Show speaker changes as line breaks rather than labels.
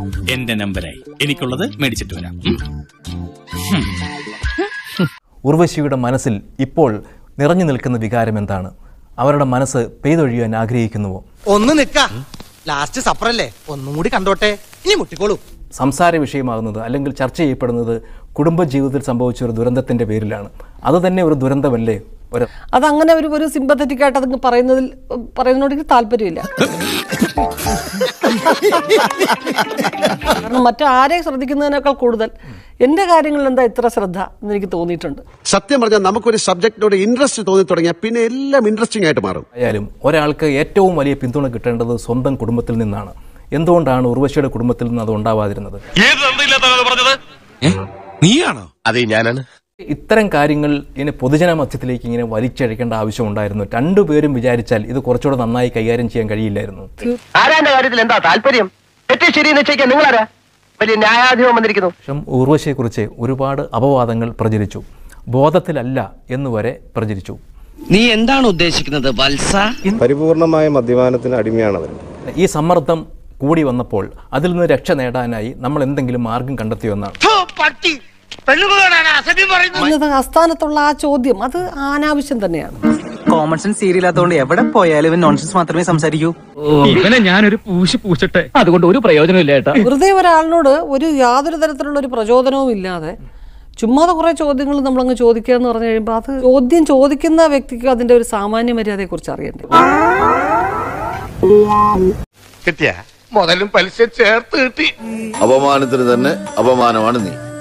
എന്റെ നമ്പരായി എനിക്കുള്ളത് മേടിച്ചിട്ട് വരാം ഉം.
ഉർവശിയുടെ മനസ്സിൽ ഇപ്പോൾ നിറഞ്ഞു നിൽക്കുന്ന വികാരം എന്താണ് അവരുടെ മനസ്സ് പെയ്തൊഴിയാൻ ആഗ്രഹിക്കുന്നുവോ
ഒന്ന് നിക്ക ലാസ്റ്റ് സപ്പറല്ലേ ഒന്നും കൂടി കണ്ടോട്ടെ ഇനി മുട്ടിക്കോളൂ
സംസാര വിഷയമാകുന്നത് അല്ലെങ്കിൽ ചർച്ച ചെയ്യപ്പെടുന്നത് കുടുംബജീവിതത്തിൽ സംഭവിച്ച ഒരു ദുരന്തത്തിന്റെ പേരിലാണ് അത് തന്നെ ഒരു ദുരന്തമല്ലേ ഒരു
അതങ്ങനെ ഒരു ഒരു സിമ്പത്തറ്റിക് ആയിട്ട് അതങ്ങ് പറയുന്നതിൽ പറയുന്നതിനോട് എനിക്ക് താല്പര്യമില്ല കാരണം മറ്റാരെ ശ്രദ്ധിക്കുന്നതിനേക്കാൾ കൂടുതൽ എൻ്റെ കാര്യങ്ങളിൽ എന്താ ഇത്ര ശ്രദ്ധ എന്ന് എനിക്ക് തോന്നിയിട്ടുണ്ട്
സത്യം പറഞ്ഞാൽ നമുക്കൊരു സബ്ജക്റ്റിനോട് ഇൻട്രസ്റ്റ് തോന്നി തുടങ്ങിയാൽ പിന്നെ എല്ലാം ഇൻട്രസ്റ്റിംഗ് ആയിട്ട് മാറും
ആയാലും ഒരാൾക്ക് ഏറ്റവും വലിയ പിന്തുണ കിട്ടേണ്ടത് സ്വന്തം കുടുംബത്തിൽ നിന്നാണ് എന്തുകൊണ്ടാണ് ഉർവശിയുടെ കുടുംബത്തിൽ നിന്ന് അത് ഉണ്ടാവാതിരുന്നത്
നീയാണോ
അതെ ഞാനാണ്
ഇത്തരം കാര്യങ്ങൾ ഇങ്ങനെ പൊതുജന മധ്യത്തിലേക്ക് ഇങ്ങനെ വലിച്ചഴിക്കേണ്ട ആവശ്യമുണ്ടായിരുന്നു രണ്ടുപേരും വിചാരിച്ചാൽ ഇത് കുറച്ചുകൂടെ നന്നായി കൈകാര്യം ചെയ്യാൻ കഴിയില്ലായിരുന്നു
ആരാന്റെ കാര്യത്തിൽ എന്താ താല്പര്യം തെറ്റ് ശരി നിശ്ചയിക്കാൻ നിങ്ങളാരാ വലിയ ന്യായാധിപം വന്നിരിക്കുന്നു
പക്ഷം ഊർവശിയെക്കുറിച്ച് ഒരുപാട് അപവാദങ്ങൾ പ്രചരിച്ചു ബോധത്തിലല്ല എന്നുവരെ പ്രചരിച്ചു
നീ എന്താണ് ഉദ്ദേശിക്കുന്നത് വത്സ
പരിപൂർണമായ മദ്യപാനത്തിന് അടിമയാണ് അവർ
ഈ സമ്മർദ്ദം കൂടി വന്നപ്പോൾ അതിൽ നിന്ന് രക്ഷ നേടാനായി നമ്മൾ എന്തെങ്കിലും മാർഗം കണ്ടെത്തിയോ എന്നാണ്
എന്നത് ആസ്ഥാനത്തുള്ള ആ ചോദ്യം അത് അനാവശ്യം തന്നെയാണ്
കോമൺ സെൻസ് സീരിയലാത്തോണ്ട് എവിടെ പോയാലും ഇവൻ നോൺസെൻസ് മാത്രമേ സംസാരിക്കൂ
ഇവനെ ഞാനൊരു പൂശി പൂശട്ടെ അതുകൊണ്ട് ഒരു പ്രയോജനമില്ല ഏട്ടാ
വെറുതെ ഒരാളിനോട് ഒരു യാതൊരു തരത്തിലുള്ള ഒരു പ്രചോദനവും ഇല്ലാതെ ചുമ്മാതെ കുറെ ചോദ്യങ്ങൾ നമ്മളങ്ങ് ചോദിക്കുക എന്ന് പറഞ്ഞു കഴിയുമ്പോൾ അത് ചോദ്യം ചോദിക്കുന്ന വ്യക്തിക്ക് അതിന്റെ ഒരു സാമാന്യ മര്യാദയെക്കുറിച്ച് അറിയണ്ടേ
കിട്ടിയ മുതലും പലിശ ചേർത്ത് കിട്ടി
അപമാനത്തിന് തന്നെ അപമാനമാണ് നീ